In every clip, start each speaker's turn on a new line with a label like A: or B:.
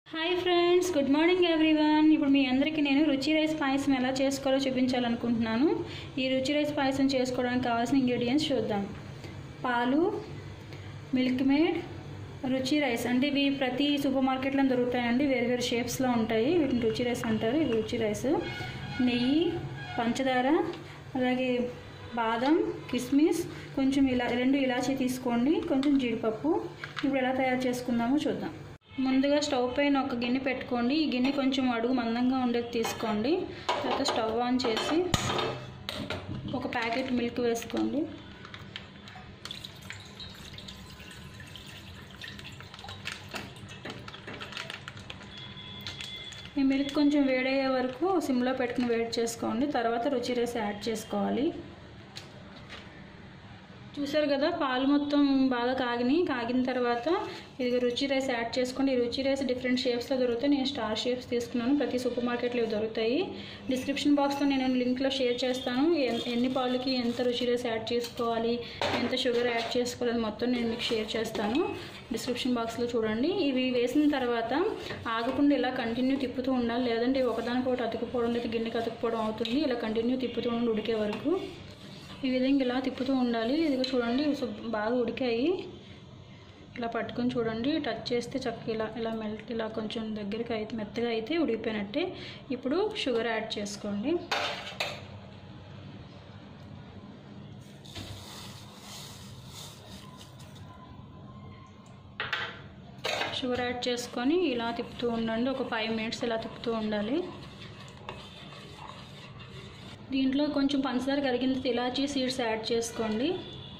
A: hi friends good morning everyone ఇప్పుడు మీ అందరికీ నేను రుచి రైస్ పాయసం ఎలా చేసుకోవాలో చూపించాలనుకుంటున్నాను ఈ రుచి రైస్ పాయసం చేసుకోవడానికి కావాల్సిన ఇంగ్రీడియంట్స్ చూద్దాం పాలు మిల్క్ మేడ్ రుచి రైస్ అంటే ఇవి ప్రతి సూపర్ మార్కెట్లో దొరుకుతాయండి వేరు వేరు షేప్స్లో ఉంటాయి వీటిని రుచి రైస్ అంటారు ఇవి రుచి రైస్ నెయ్యి పంచదార అలాగే బాదం కిస్మిస్ కొంచెం ఇలా రెండు ఇలాచీ తీసుకోండి కొంచెం జీడిపప్పు ఇప్పుడు ఎలా తయారు చేసుకుందామో చూద్దాం ముందుగా స్టవ్ పైన ఒక గిన్నె పెట్టుకోండి ఈ గిన్నె కొంచెం అడుగు మందంగా ఉండేది తీసుకోండి తర్వాత స్టవ్ ఆన్ చేసి ఒక ప్యాకెట్ మిల్క్ వేసుకోండి ఈ మిల్క్ కొంచెం వేడయ్యే వరకు సిమ్లో పెట్టుకుని వేడి చేసుకోండి తర్వాత రుచి రేసి యాడ్ చేసుకోవాలి చూసారు కదా పాలు మొత్తం బాగా కాగినాయి కాగిన తర్వాత ఇది రుచి రైస్ యాడ్ చేసుకోండి ఈ రుచి రైస్ డిఫరెంట్ షేప్స్లో దొరుకుతాయి నేను స్టార్ షేప్స్ తీసుకున్నాను ప్రతి సూపర్ మార్కెట్లో ఇవి దొరుకుతాయి డిస్క్రిప్షన్ బాక్స్లో నేను లింక్లో షేర్ చేస్తాను ఎన్- ఎన్ని పాలకి ఎంత రుచి రైస్ యాడ్ చేసుకోవాలి ఎంత షుగర్ యాడ్ చేసుకోవాలి మొత్తం నేను మీకు షేర్ చేస్తాను డిస్క్రిప్షన్ బాక్స్లో చూడండి ఇవి వేసిన తర్వాత ఆగకుండా ఇలా కంటిన్యూ తిప్పుతూ ఉండాలి లేదంటే ఇవి ఒకదానికొకటి అతుకుపోవడం లేదా గిన్నెకి అతుకుపోవడం అవుతుంది ఇలా కంటిన్యూ తిప్పుతూ ఉండి ఉడికే వరకు ఈ విధంగా ఇలా తిప్పుతూ ఉండాలి ఇదిగో చూడండి ఇవి శుభ్- బాగా ఉడికాయి ఇలా పట్టుకొని చూడండి టచ్ చేస్తే చక్కగా ఇలా ఇలా మెల్ట్ ఇలా కొంచెం దగ్గరికి అయితే మెత్తగా అయితే ఉడికిపోయినట్టే ఇప్పుడు షుగర్ యాడ్ చేసుకోండి షుగర్ యాడ్ చేసుకొని ఇలా తిప్పుతూ ఉండండి ఒక ఫైవ్ మినిట్స్ ఇలా తిప్పుతూ ఉండాలి దీంట్లో కొంచెం పంచదార కరిగిన ఇలాచీ సీడ్స్ యాడ్ చేసుకోండి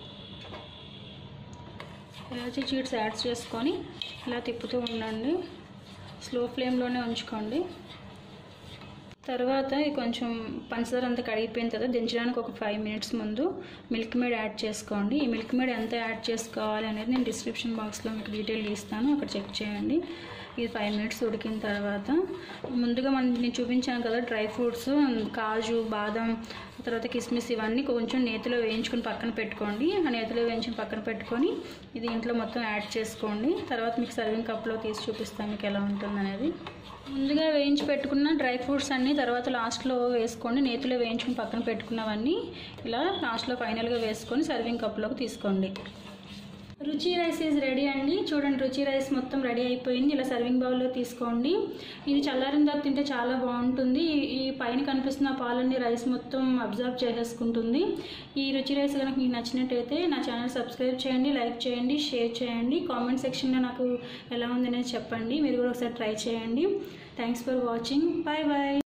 A: ఇలాచీ సీడ్స్ యాడ్ చేసుకొని ఇలా తిప్పుతూ ఉండండి స్లో ఫ్లేమ్లోనే ఉంచుకోండి తర్వాత ఈ కొంచెం పంచదార అంతా కడిగిపోయిన తర్వాత దించడానికి ఒక ఫైవ్ మినిట్స్ ముందు మిల్క్ మేడ్ యాడ్ చేసుకోండి ఈ మిల్క్ మేడ్ ఎంత యాడ్ చేసుకోవాలి అనేది నేను డిస్క్రిప్షన్ బాక్స్లో మీకు డీటెయిల్ ఇస్తాను అక్కడ చెక్ చేయండి ఇది ఫైవ్ మినిట్స్ ఉడికిన తర్వాత ముందుగా మనం నేను చూపించాను కదా డ్రై ఫ్రూట్స్ కాజు బాదం తర్వాత కిస్మిస్ ఇవన్నీ కొంచెం నేతిలో వేయించుకొని పక్కన పెట్టుకోండి ఆ నేతిలో వేయించుకొని పక్కన పెట్టుకొని ఇది ఇంట్లో మొత్తం యాడ్ చేసుకోండి తర్వాత మీకు సర్వింగ్ కప్లో తీసి చూపిస్తాను మీకు ఎలా ఉంటుంది అనేది ముందుగా వేయించి పెట్టుకున్న డ్రై ఫ్రూట్స్ అన్నీ తర్వాత లాస్ట్లో వేసుకోండి నేతిలో వేయించుకుని పక్కన పెట్టుకున్నవన్నీ ఇలా లాస్ట్లో ఫైనల్గా వేసుకొని సర్వింగ్ కప్లోకి తీసుకోండి రుచి రైస్ ఈజ్ రెడీ అండి చూడండి రుచి రైస్ మొత్తం రెడీ అయిపోయింది ఇలా సర్వింగ్ బౌల్లో తీసుకోండి ఇది చల్లారిన తర్వాత తింటే చాలా బాగుంటుంది ఈ- ఈ పైన కనిపిస్తున్న పాలన్నీ రైస్ మొత్తం అబ్జర్వ్ చేసేసుకుంటుంది ఈ రుచి రైస్ కనుక మీకు నచ్చినట్టయితే నా ఛానల్ సబ్స్క్రైబ్ చేయండి లైక్ చేయండి షేర్ చేయండి కామెంట్ సెక్షన్లో నాకు ఎలా ఉంది అనేది చెప్పండి మీరు కూడా ఒకసారి ట్రై చేయండి thanks for watching bye bye